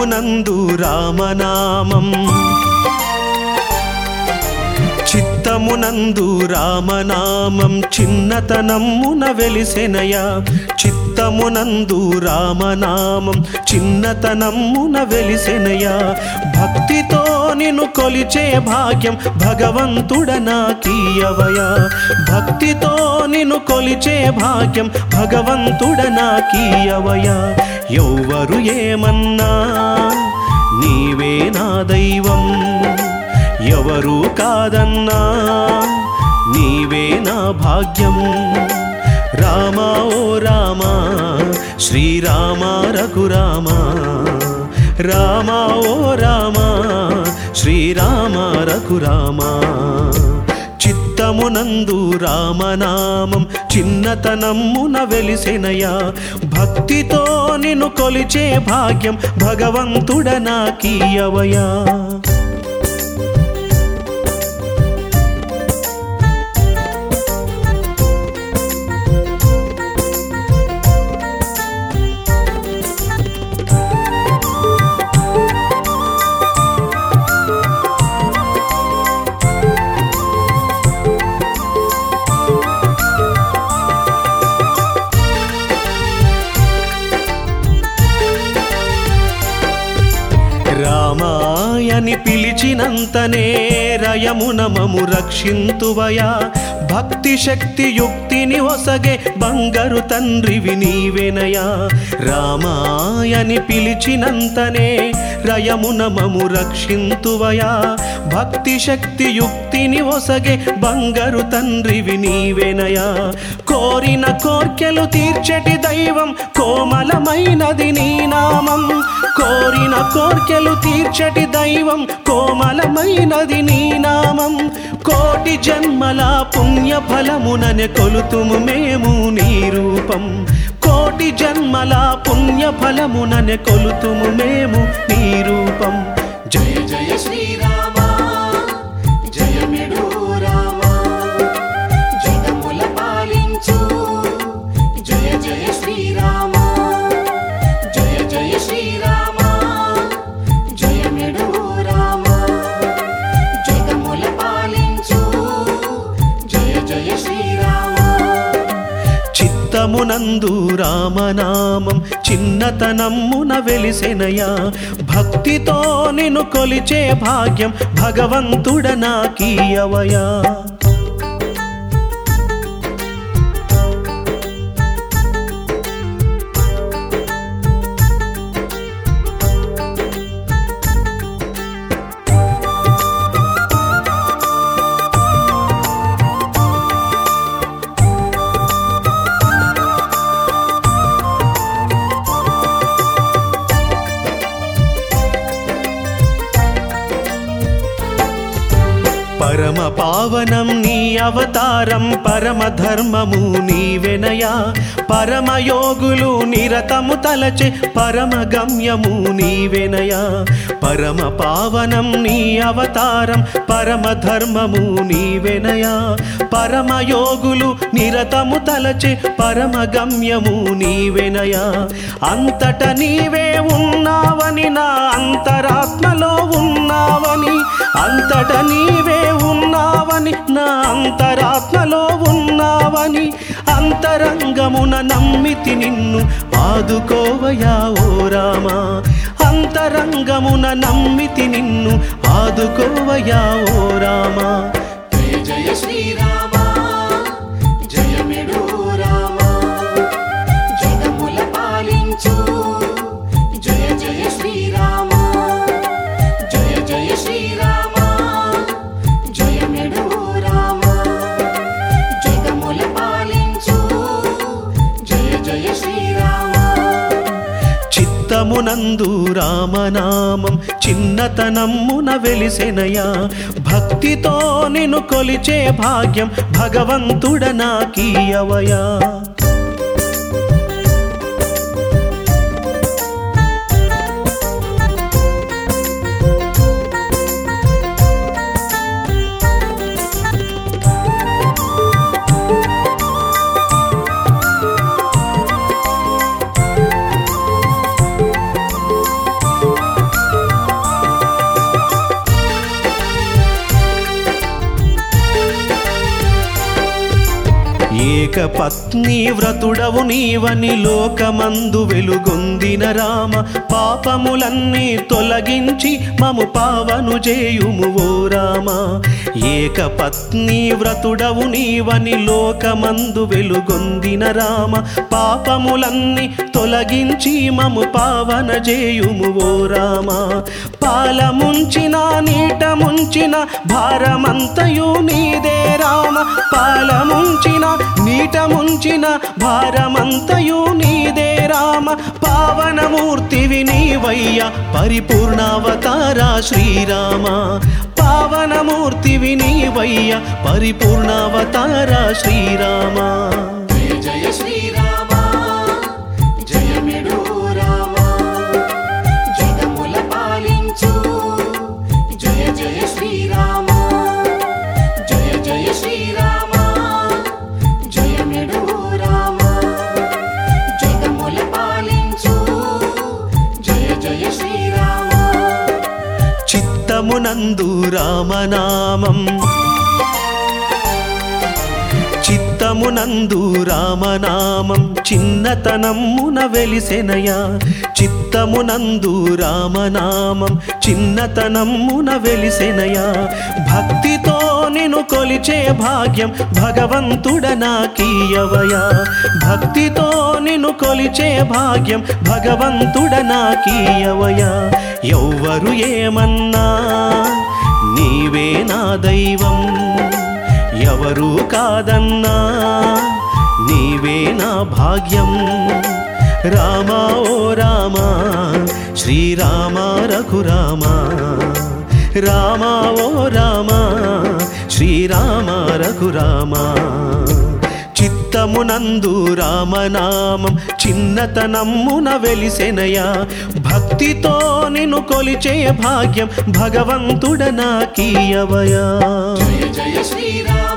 చిత్తమునందు రామనామం చిత్తమునందు రామనామం చిన్నతనమ్మున వెలిసెనయా చిత్తమునందు రామనామం చిన్నతనమ్మున వెలిసెనయా భక్తితో నిన్ను కొలిచే భాగ్యం భగవంతుడ నాకీయవయా భక్తితో నిన్ను కొలిచే భాగ్యం భగవంతుడ నాకీయవయా ఎవ్వరు ఏమన్నా నీవే నా దైవం ఎవరు కాదన్నా నీవే నా భాగ్యం రామా ఓ రామా శ్రీరామ రఘురామ రామా ఓ రామా శ్రీరామ రఘురామ చిత్తమునందు రామనామం చిన్నతనమ్మున వెలిసెనయా భక్తితో నిన్ను కొలిచే భాగ్యం భగవంతుడ నాకీయవయా రామాయని పిలిచినంతనే రయమున మము రక్షింతువయా భక్తి శక్తి యుక్తిని ఒసగే బంగారు తండ్రివి నీవెనయా రామాయని పిలిచినంతనే రయమున మము రక్షింతువయా భక్తి శక్తి యుక్తిని ఒసగే బంగారు తండ్రివి నీవెనయా కోరిన కోర్కెలు తీర్చటి దైవం కోమలమైనది నీ నామం కోరిన కోర్కెలు తీర్చటి దైవం కోమలమైనది నీ నామం కోటి జన్మల పుణ్య ఫలముననే కొలుతుము మేము నీ రూపం కోటి జన్మల పుణ్య ఫలముననే కొలుతుము మేము నీ రూపం జయ జయ శ్రీరామ జయమిడు రామ జగముల పాలించు జయ జయ శ్రీరామ జయ జయ శ్రీరామ జయమిడు రామ జగముల పాలించు జయ జయ శ్రీరామ చిత్తమునందు రామనామం చిన్నతనమ్మున వెలిసెనయా భక్తితో నిన్ను కొలిచే భాగ్యం భగవంతుడ నాకీయవయా పరమ పావనం నీ అవతారం పరమ ధర్మము నీవెనయా పరమ యోగులు నిరతము తలచే పరమ గమ్యము నీవెనయా పరమ పావనం నీ అవతారం పరమ ధర్మము నీవెనయా పరమ యోగులు నిరతము తలచే పరమ గమ్యము నీవెనయా అంతట నీవే ఉన్నావని నా అంతరాత్మలో ఉన్నావని అంతట నీవే ఉన్నావని నా అంతరాత్మలో ఉన్నావని అంతరంగమున నమ్మితి నిన్ను ఆదుకోవయా ఓ రామా అంతరంగమున నమ్మితి నిన్ను ఆదుకోవయా ఓ రామా జయ జయ శ్రీరామ జయమిడు రామ జగముల పాలించు జయ జయ శ్రీరామ జయ జయ శ్రీరామ జయమిడు రామ జగముల పాలించు జయ జయ శ్రీరామ చిత్తమునందు రామనామం చిన్నతనమ్మున వెలిసెనయా భక్తితో నిన్ను కొలిచే భాగ్యం భగవంతుడ నాకీయవయా ఏక పత్ని వ్రతుడవు నీవని లోకమందు వెలుగొందిన రామ పాపములన్నీ తొలగించి మము పావను చేయుము ఓ రామ ఏక పత్ని వ్రతుడవు నీవని లోకమందు వెలుగొందిన రామ పాపములన్నీ తొలగించి మము పావన చేయుము ఓ రామ పాల ముంచిన నీట ముంచిన భారమంతయు నీదే రామ పాల ముంచిన నీట ముంచిన భారమంతయు నీదే రామ పావనమూర్తివి నీవయ్య పరిపూర్ణావతార శ్రీరామ పావనమూర్తివి నీవయ్య పరిపూర్ణావతార శ్రీరామ జయ జయ శ్రీరామ జయమిడు రామ జగముల పాలించు జయ జయ శ్రీరామ జయ జయ శ్రీరామ జయమిడు రామ జగముల పాలించు జయ జయ శ్రీరామ చిత్తమునందు రామనామం చిత్తమునందు రామనామం చిన్నతనమున వెలిసెనయా చిత్తమునందు రామనామం చిన్నతనమున వెలిసెనయా భక్తితో నిన్ను కొలిచే భాగ్యం భగవంతుడ నాకీయవయా భక్తితో నిన్ను కొలిచే భాగ్యం భగవంతుడ నాకీయవయా ఎవ్వరు ఏమన్నా నీవే నా దైవం ఎవరు కాదన్నా నీవే నా భాగ్యం రామా ఓ రామా శ్రీరామ రఘురామ రామా ఓ రామా శ్రీరామ రఘురామ చిత్తమునందు రామనామం చిన్నతనమ్మున వెలిసెనయా భక్తితో నిన్ను కొలిచే భాగ్యం భగవంతుడ నాకీయవయా జయ జయ శ్రీరామ